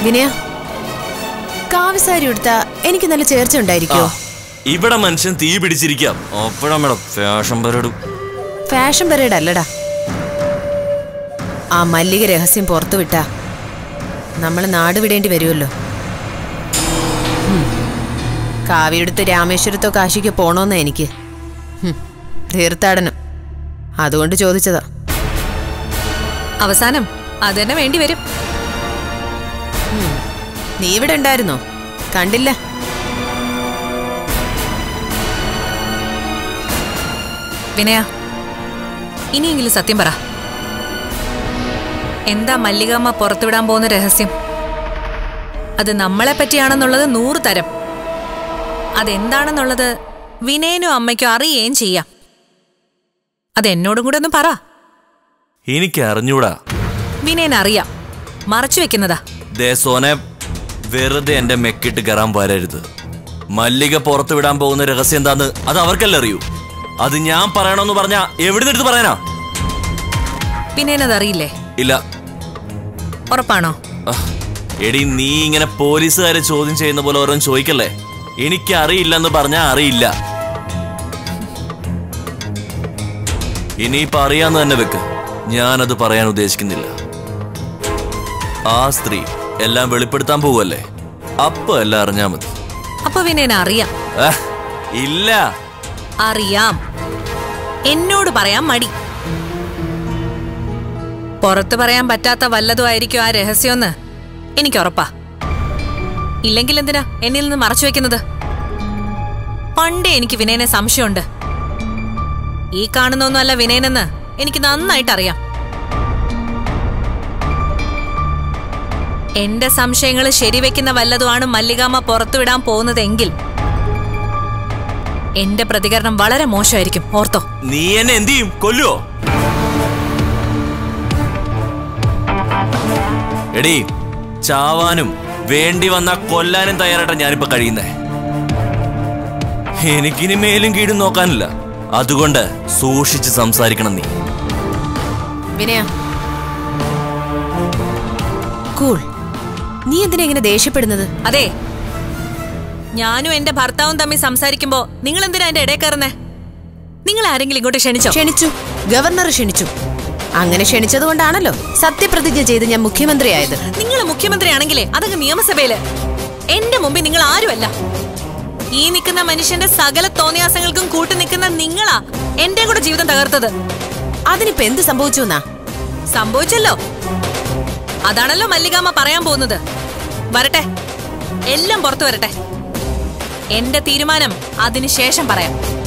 വിനയ കാവിസാരി എടുത്താ എനിക്ക് നല്ല ചേർച്ച ഉണ്ടായിരിക്കോ ഇവിടെ മനുഷ്യൻ തീ പിടിച്ചിരിക്കാം അപ്പോഴാ മേഡം ഫാഷൻ പരടും ഫാഷൻ പരേഡ് അല്ലടാ ആ മല്ലിക രഹസ്യം പുറത്തു വിട്ടാ നമ്മൾ നാട് വിടേണ്ടി വരുമല്ലോ ഹും. കാവിയെടുത്ത് രാമേശ്വരത്തോ കാശിക്കോ പോണോന്നാ എനിക്ക് ഹും. തീർത്ഥാടനം അതുകൊണ്ട് ചോദിച്ചതാ അവസാനം അതന്നെ വേണ്ടി വരും നീ ഇവിടെ ഉണ്ടായിരുന്നോ കണ്ടില്ല വിനയ ഇനിയെങ്കിലും സത്യം പറ എന്താ മല്ലികാമ്മ പുറത്തുവിടാൻ പോകുന്ന രഹസ്യം അത് നമ്മളെ പറ്റിയാണെന്നുള്ളത് നൂറ് തരം അതെന്താണെന്നുള്ളത് വിനയനും അമ്മയ്ക്കും അറിയുകയും ചെയ്യാം അതെന്നോടും കൂടെ ഒന്ന് പറ എനിക്ക് അറിഞ്ഞൂടാ വിനയൻ അറിയാം മറച്ചു വെക്കുന്നതാ ദേ സോനെ വെറുതെ എന്റെ മെക്കിട്ട് കയറാൻ വരരുത് മല്ലിക പുറത്തു വിടാൻ പോകുന്ന രഹസ്യം എന്താന്ന് അത് അവർക്കല്ലേ അറിയൂ അത് ഞാൻ പറയണമെന്ന് പറഞ്ഞാ എവിടുന്ന് എടുത്ത് പറയാനാ വിനയൻ അതറിയില്ലേ ഇല്ല ഉറപ്പാണോ അഹ്, എടി നീ ഇങ്ങനെ പോലീസുകാരെ ചോദ്യം ചെയ്യുന്ന പോലെ ഓരോന്ന് ചോദിക്കല്ലേ എനിക്ക് അറിയില്ലെന്ന് പറഞ്ഞാ അറിയില്ല ഇനിയിപ്പൊ അറിയാന്ന് തന്നെ വെക്ക് ഞാനത് പറയാൻ ഉദ്ദേശിക്കുന്നില്ല ആ സ്ത്രീ എല്ലാം വെളിപ്പെടുത്താൻ പോവല്ലേ അപ്പൊ എല്ലാം അറിഞ്ഞാ മതി അപ്പൊ വിനയൻ അറിയാം അഹ്, ഇല്ല അറിയാം എന്നോട് പറയാൻ മടി പുറത്തു പറയാൻ പറ്റാത്ത വല്ലതും ആയിരിക്കും ആ രഹസ്യമെന്ന് എനിക്ക് ഉറപ്പാ ഇല്ലെങ്കിൽ എന്തിനാ എന്നിൽ നിന്ന് മറച്ചു വെക്കുന്നത് പണ്ടേ എനിക്ക് വിനയനെ സംശയമുണ്ട് ഈ കാണുന്നൊന്നുമല്ല വിനയനെന്ന് എനിക്ക് നന്നായിട്ട് അറിയാം എന്റെ സംശയങ്ങൾ ശരിവെക്കുന്ന വല്ലതുമാണ് മല്ലികാമ്മ പുറത്തുവിടാൻ പോകുന്നതെങ്കിൽ എന്റെ പ്രതികരണം വളരെ മോശമായിരിക്കും ഓർത്തോ നീ എന്നെ എന്ത് ചെയ്യും കൊല്ലുവോ എടി ചാവാനും വേണ്ടി വന്ന കൊല്ലാനും തയ്യാറായിട്ടാ ഞാനിപ്പോ കഴിയുന്നേ എനിക്കിനി മേലും കീഴും നോക്കാനില്ല അതുകൊണ്ട് സൂക്ഷിച്ച് സംസാരിക്കണം നീ വിനയ കൂൾ നീ എന്തിനാ ഇങ്ങനെ ദേഷ്യപ്പെടുന്നത് അതെ ഞാനും എന്റെ ഭർത്താവും തമ്മിൽ സംസാരിക്കുമ്പോ നിങ്ങൾ എന്തിനാ എന്റെ ഇടയിൽ കയറുന്നേ നിങ്ങൾ ആരെങ്കിലും ഇങ്ങോട്ട് ക്ഷണിച്ചോ ക്ഷണിച്ചു ഗവർണർ ക്ഷണിച്ചു അങ്ങനെ ക്ഷണിച്ചതുകൊണ്ടാണല്ലോ സത്യപ്രതിജ്ഞ ചെയ്ത് ഞാൻ മുഖ്യമന്ത്രിയായത് നിങ്ങൾ മുഖ്യമന്ത്രിയാണെങ്കിലേ അതൊക്കെ നിയമസഭയില് എന്റെ മുമ്പിൽ നിങ്ങൾ ആരുമല്ല ഈ നിൽക്കുന്ന മനുഷ്യന്റെ സകല തോന്നിയാസങ്ങൾക്കും കൂട്ടു നിൽക്കുന്ന നിങ്ങളാ എന്റെ കൂടെ ജീവിതം തകർത്തത് അതിനിപ്പോ എന്ത് സംഭവിച്ചു എന്നാ സംഭവിച്ചല്ലോ അതാണല്ലോ മല്ലികാമ്മ പറയാൻ പോകുന്നത് വരട്ടെ എല്ലാം പുറത്തു വരട്ടെ എന്റെ തീരുമാനം അതിന് ശേഷം പറയാം